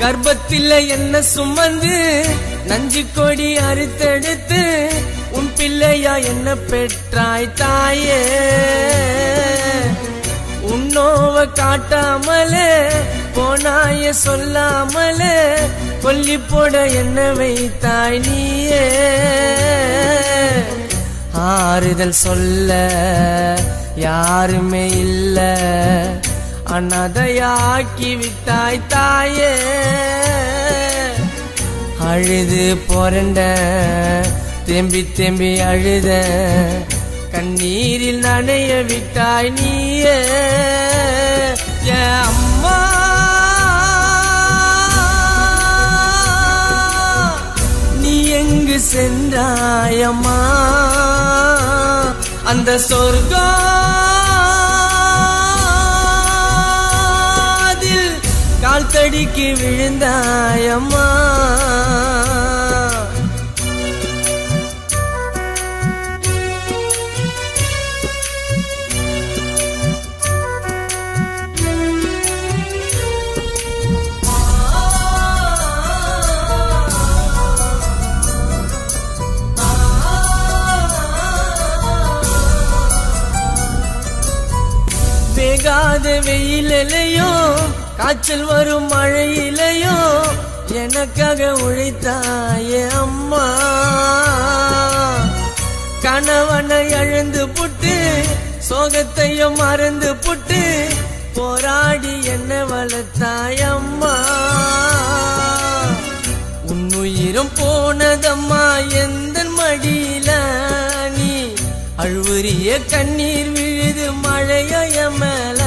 கர்ப்பத்தில் என்ன சுமந்து நஞ்சு கொடி அறுத்தெடுத்து உன் பிள்ளையா என்ன பெற்றாய் தாயே உன்னோவ காட்டாமலே போனாய சொல்லாமலே கொல்லி போட என்ன வைத்தாய் நீயே ஆறுதல் சொல்ல யாருமே இல்ல அனதையாக்கி விட்டாய் தாயே அழுது புரண்ட தேம்பி தேம்பி அழுத கண்ணீரில் நனைய விட்டாய் நீயே என் அம்மா நீ எங்கு சென்றாயம்மா அந்த சொர்க்காதில் கால் தடிக்கு விழுந்தாயம்மா வேகாத வெயிலையோ காய்ச்சல் வரும் மழையிலையோ எனக்காக உழைத்தாயே அம்மா கணவனை அழுந்து புட்டு சோகத்தையும் மறந்து புட்டு போராடி என்ன வளர்த்தாய் அம்மா உன்னுயிரும் போனதம்மா எந்த மடியில நீ அழுவுரிய கண்ணீர் விழுது மழைய மேல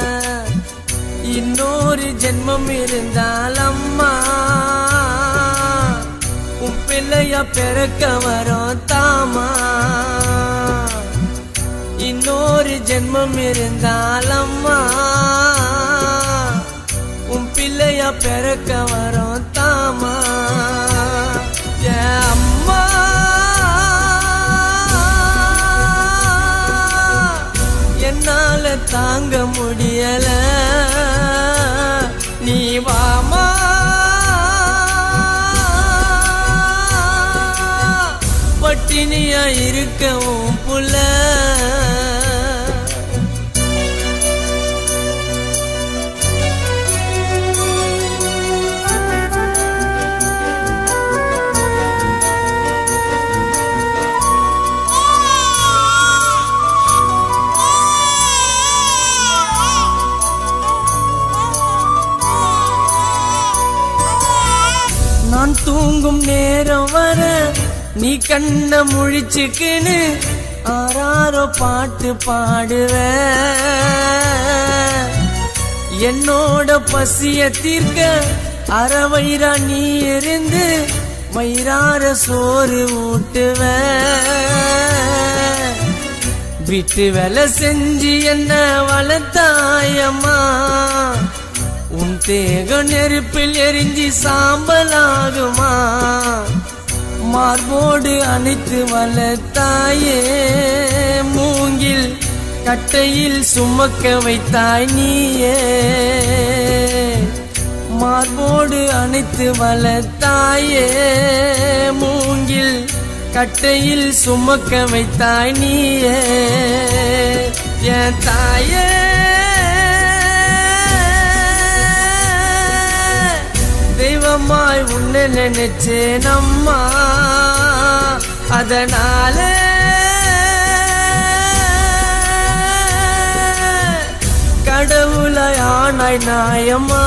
இன்னொரு ஜென்மம் இருந்தால் அம்மா உன் பிள்ளைய பிறக்க வரும் தாமா இன்னொரு ஜென்மம் இருந்தால் அம்மா உன் பிள்ளைய பிறக்க வரும் தாமா என் அம்மா என்னால தாங்க முடியல நீ வாமா பட்டினியா இருக்கவும் புள்ள நான் தூங்கும் நேரம் வர நீ கண்ண முழிச்சுக்குன்னு ஆறாரோ பாட்டு பாடுவ என்னோட பசிய தீர்க்க அறவயிறா நீ இருந்து வயிறார சோறு ஊட்டுவ விட்டு வேலை செஞ்சு என்ன வளர்த்தாயம்மா உன் தேகம் நெருப்பில் எரிஞ்சி சாம்பலாகுமா மார்போடு அணைத்து வளர்த்தாயே மூங்கில் கட்டையில் சுமக்க வைத்தாய் நீயே மார்போடு அணைத்து வளர்த்தாயே மூங்கில் கட்டையில் சுமக்க வைத்தாய் நீயே என் தாயே தெய்வமாய் உன்னை நினைச்சேன் அம்மா அதனால கடவுளாய் ஆனாய் நாயம்மா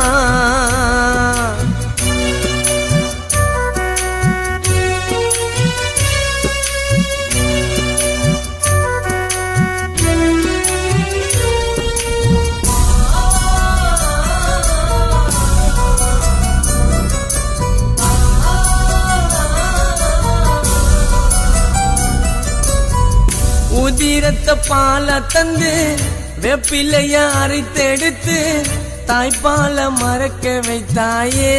உதிரத்த பால தந்து வெப்பிலைய அரைத்தெடுத்து தாய்ப்பால மறக்க வைத்தாயே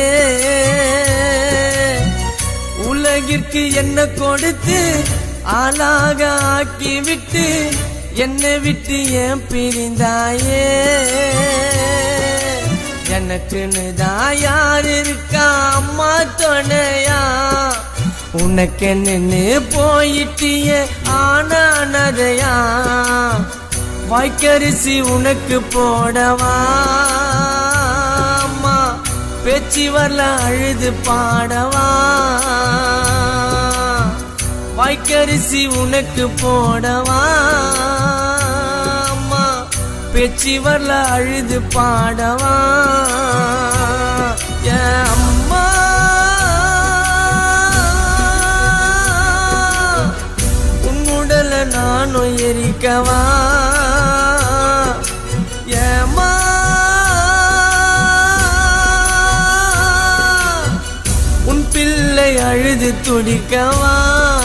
உலகிற்கு என்ன கொடுத்து ஆளாக ஆக்கி விட்டு என்னை விட்டு ஏன் பிரிந்தாயே எனக்குன்னு தான் யார் இருக்கா அம்மா துணையா உனக்கென்னு போயிட்டிய ஆனானதையா வாய்க்கரிசி உனக்கு போடவா அம்மா பேச்சு வரல அழுது பாடவா வாய்க்கரிசி உனக்கு போடவா அம்மா பேச்சு வரல அழுது பாடவா என் அம்மா உன் உடல நானும் எரிக்கவா ஏமா உன் பிள்ளை அழுது துடிக்கவா